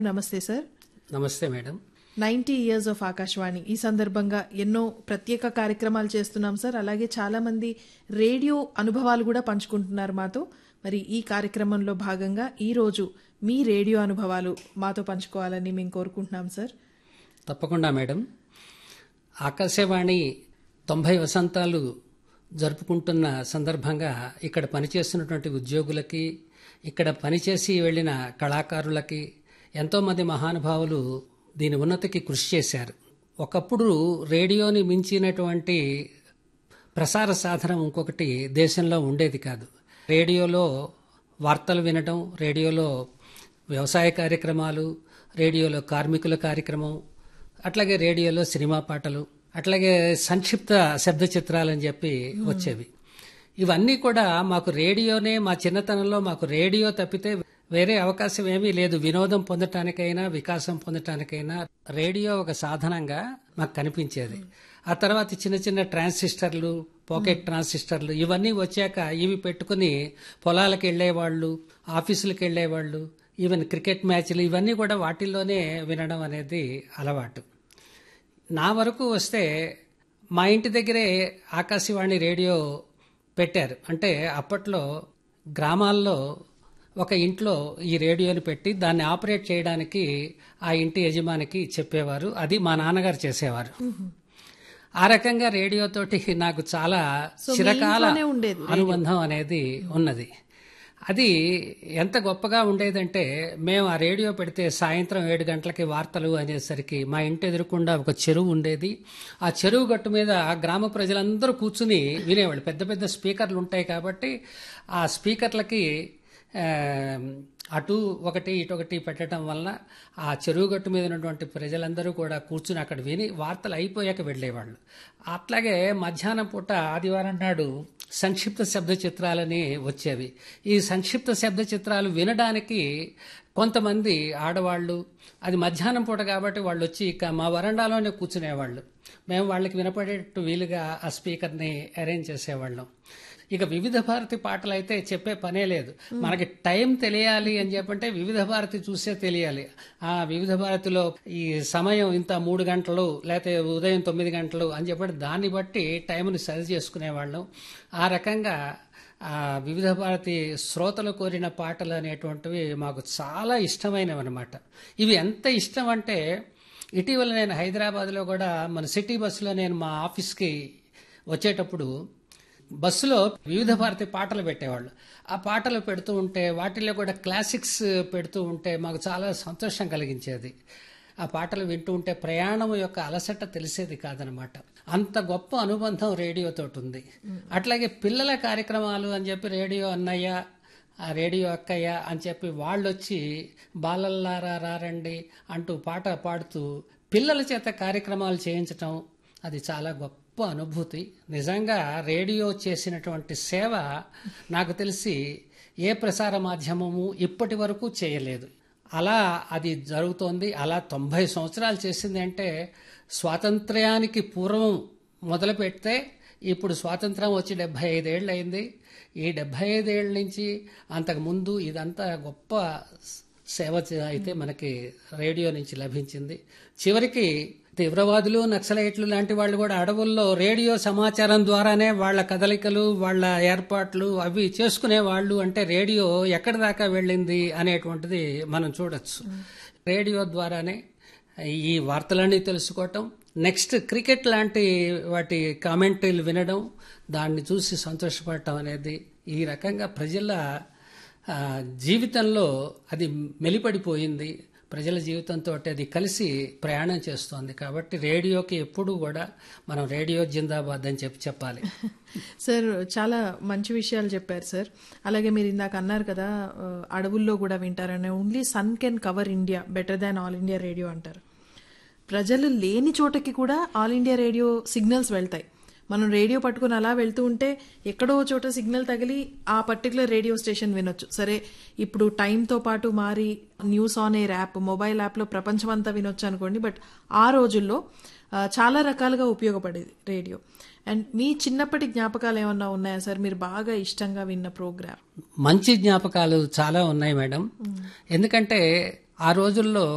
నమస్తే సార్ నమస్తే madam ninety years of Akashvani ఈ సందర్భంగా ఎన్నో ప్రత్యేక కార్యక్రమాలు చేస్తున్నాం సార్ అలాగే చాలా మంది రేడియో అనుభవాలు కూడా పంచుకుంటున్నారు మాతో మరి ఈ కార్యక్రమంలో భాగంగా ఈ రోజు మీ రేడియో అనుభవాలు మాతో పంచుకోవాలని మేము కోరుకుంటున్నాం సార్ తప్పకుండా మేడం ఆకాశవాణి తొంభై వసంతాలు జరుపుకుంటున్న సందర్భంగా ఇక్కడ పనిచేస్తున్నటువంటి ఉద్యోగులకి ఇక్కడ పనిచేసి వెళ్ళిన కళాకారులకి ఎంతోమంది మహానుభావులు దీని ఉన్నతికి కృషి చేశారు ఒకప్పుడు రేడియోని మించినటువంటి ప్రసార సాధనం ఇంకొకటి దేశంలో ఉండేది కాదు రేడియోలో వార్తలు వినడం రేడియోలో వ్యవసాయ కార్యక్రమాలు రేడియోలో కార్మికుల కార్యక్రమం అట్లాగే రేడియోలో సినిమా పాటలు అట్లాగే సంక్షిప్త శబ్ద చిత్రాలని చెప్పి వచ్చేవి ఇవన్నీ కూడా మాకు రేడియోనే మా చిన్నతనంలో మాకు రేడియో తప్పితే వేరే అవకాశం ఏమీ లేదు వినోదం పొందటానికైనా వికాసం పొందటానికైనా రేడియో ఒక సాధనంగా మాకు కనిపించేది ఆ తర్వాత చిన్న చిన్న ట్రాన్సిస్టర్లు పాకెట్ ట్రాన్సిస్టర్లు ఇవన్నీ వచ్చాక ఇవి పెట్టుకుని పొలాలకు వెళ్ళేవాళ్ళు ఆఫీసులకు వెళ్ళేవాళ్ళు ఈవెన్ క్రికెట్ మ్యాచ్లు ఇవన్నీ కూడా వాటిల్లోనే వినడం అనేది అలవాటు నా వరకు వస్తే మా ఇంటి దగ్గరే ఆకాశవాణి రేడియో పెట్టారు అంటే అప్పట్లో గ్రామాల్లో ఒక ఇంట్లో ఈ రేడియోని పెట్టి దాన్ని ఆపరేట్ చేయడానికి ఆ ఇంటి యజమానికి చెప్పేవారు అది మా నాన్నగారు చేసేవారు ఆ రకంగా రేడియోతోటి నాకు చాలా చిరకాల ఇంట్లోనే ఉండేది అనుబంధం అనేది ఉన్నది అది ఎంత గొప్పగా ఉండేదంటే మేము ఆ రేడియో పెడితే సాయంత్రం ఏడు గంటలకి వార్తలు అనేసరికి మా ఇంటి ఎదురుకుండా ఒక చెరువు ఉండేది ఆ చెరువు గట్టు మీద గ్రామ ప్రజలందరూ కూర్చుని వినేవాళ్ళు పెద్ద పెద్ద స్పీకర్లు ఉంటాయి కాబట్టి ఆ స్పీకర్లకి ఆ, అటు ఒకటి ఇటు ఒకటి పెట్టడం వలన ఆ చెరువు గట్టు మీద ఉన్నటువంటి ప్రజలందరూ కూడా కూర్చుని అక్కడ విని వార్తలు అయిపోయాక వెళ్ళేవాళ్ళు అట్లాగే మధ్యాహ్నం పూట ఆదివారం నాడు సంక్షిప్త శబ్ద చిత్రాలని వచ్చేవి ఈ సంక్షిప్త శబ్ద చిత్రాలు వినడానికి కొంతమంది ఆడవాళ్ళు అది మధ్యాహ్నం పూట కాబట్టి వాళ్ళు వచ్చి ఇక మా వరండాలోనే కూర్చునేవాళ్ళు మేము వాళ్ళకి వినపడేట్టు వీలుగా ఆ స్పీకర్ని అరేంజ్ చేసేవాళ్ళం ఇక వివిధ భారతి పాటలు అయితే చెప్పే పనే లేదు మనకి టైం తెలియాలి అని చెప్పంటే వివిధ భారతి చూసే తెలియాలి ఆ వివిధ భారతిలో ఈ సమయం ఇంత మూడు గంటలు లేకపోతే ఉదయం తొమ్మిది గంటలు అని చెప్పి దాన్ని బట్టి టైంని సరి చేసుకునేవాళ్ళం ఆ రకంగా ఆ వివిధ భారతి శ్రోతలు కోరిన పాటలు అనేటువంటివి మాకు చాలా ఇష్టమైనవి అనమాట ఇవి ఎంత ఇష్టం అంటే ఇటీవల నేను హైదరాబాద్లో కూడా మన సిటీ బస్సులో నేను మా ఆఫీస్కి వచ్చేటప్పుడు బస్సులో వివిధ భారతి పాటలు పెట్టేవాళ్ళు ఆ పాటలు పెడుతూ ఉంటే వాటిల్లో కూడా క్లాసిక్స్ పెడుతూ ఉంటే మాకు చాలా సంతోషం కలిగించేది ఆ పాటలు వింటూ ఉంటే ప్రయాణం యొక్క అలసట తెలిసేది కాదనమాట అంత గొప్ప అనుబంధం రేడియోతో ఉంది అట్లాగే పిల్లల కార్యక్రమాలు అని చెప్పి రేడియో అన్నయ్య ఆ రేడియో అక్కయ్య అని చెప్పి వాళ్ళు వచ్చి బాలల్లారా రారండి అంటూ పాట పాడుతూ పిల్లల చేత కార్యక్రమాలు చేయించటం అది చాలా గొప్ప అనుభూతి నిజంగా రేడియో చేసినటువంటి సేవ నాకు తెలిసి ఏ ప్రసార మాధ్యమము ఇప్పటి వరకు చేయలేదు అలా అది జరుగుతోంది అలా తొంభై సంవత్సరాలు చేసింది అంటే స్వాతంత్ర్యానికి పూర్వం మొదలు పెడితే ఇప్పుడు స్వాతంత్రం వచ్చి డెబ్బై ఐదేళ్ళు అయింది ఈ డెబ్బై ఐదేళ్ళ నుంచి అంతకు ముందు ఇదంతా గొప్ప సేవ చే- అయితే మనకి రేడియో నుంచి లభించింది చివరికి తీవ్రవాదులు నక్సలైట్లు లాంటి వాళ్ళు కూడా అడవుల్లో రేడియో సమాచారం ద్వారానే వాళ్ళ కదలికలు వాళ్ళ ఏర్పాట్లు అవి చేసుకునే వాళ్ళు అంటే రేడియో ఎక్కడి దాకా వెళ్ళింది అనేటువంటిది మనం చూడొచ్చు రేడియో ద్వారానే ఈ వార్తలన్నీ తెలుసుకోవటం నెక్స్ట్ క్రికెట్ లాంటి వాటి కామెంటరీలు వినడం దాన్ని చూసి సంతోషపడటం అనేది ఈ రకంగా ప్రజల ఆ, జీవితంలో అది మెలిపడిపోయింది ప్రజల జీవితంతో అది కలిసి ప్రయాణం చేస్తోంది కాబట్టి రేడియోకి ఎప్పుడూ కూడా మనం రేడియో జిందాబాద్ అని చెప్పి చెప్పాలి సార్ చాలా మంచి విషయాలు చెప్పారు సార్ అలాగే మీరు ఇందాక అన్నారు కదా ఆ, అడవుల్లో కూడా వింటారని only sun can cover India better than all India radio అంటారు ప్రజలు లేని చోటకి కూడా ఆల్ ఇండియా రేడియో సిగ్నల్స్ వెళ్తాయి మనం రేడియో పట్టుకుని అలా వెళ్తూ ఉంటే ఎక్కడో చోట సిగ్నల్ తగిలి ఆ పర్టికులర్ రేడియో స్టేషన్ వినొచ్చు సరే ఇప్పుడు టైంతో పాటు మారి news on air app mobile యాప్లో ప్రపంచమంతా వినొచ్చు అనుకోండి బట్ ఆ రోజుల్లో ఆ, చాలా రకాలుగా ఉపయోగపడేది రేడియో అండ్ మీ చిన్నప్పటి జ్ఞాపకాలు ఏమన్నా ఉన్నాయా సార్ మీరు బాగా ఇష్టంగా విన్న ప్రోగ్రామ్ మంచి జ్ఞాపకాలు చాలా ఉన్నాయి మేడం ఎందుకంటే ఆ రోజుల్లో